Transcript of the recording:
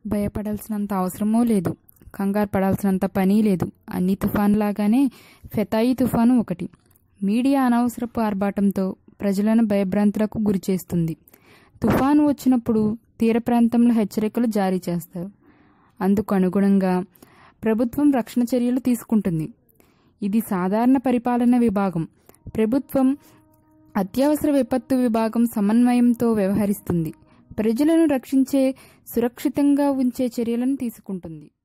భయపడాల్సినంత అవసరమూ లేదు కంగారు పడాల్సినంత పని లేదు అన్ని తుఫాన్ లాగానే ఫెతాయి తుఫాను ఒకటి మీడియా అనవసరపు ఆర్భాటంతో ప్రజలను భయభ్రాంతులకు గురిచేస్తుంది తుఫాను వచ్చినప్పుడు తీర ప్రాంతంలో హెచ్చరికలు జారీ చేస్తారు అందుకు అనుగుణంగా ప్రభుత్వం రక్షణ చర్యలు తీసుకుంటుంది ఇది సాధారణ పరిపాలన విభాగం ప్రభుత్వం అత్యవసర విపత్తు విభాగం సమన్వయంతో వ్యవహరిస్తుంది ప్రజలను రక్షించే సురక్షితంగా ఉంచే చర్యలను తీసుకుంటుంది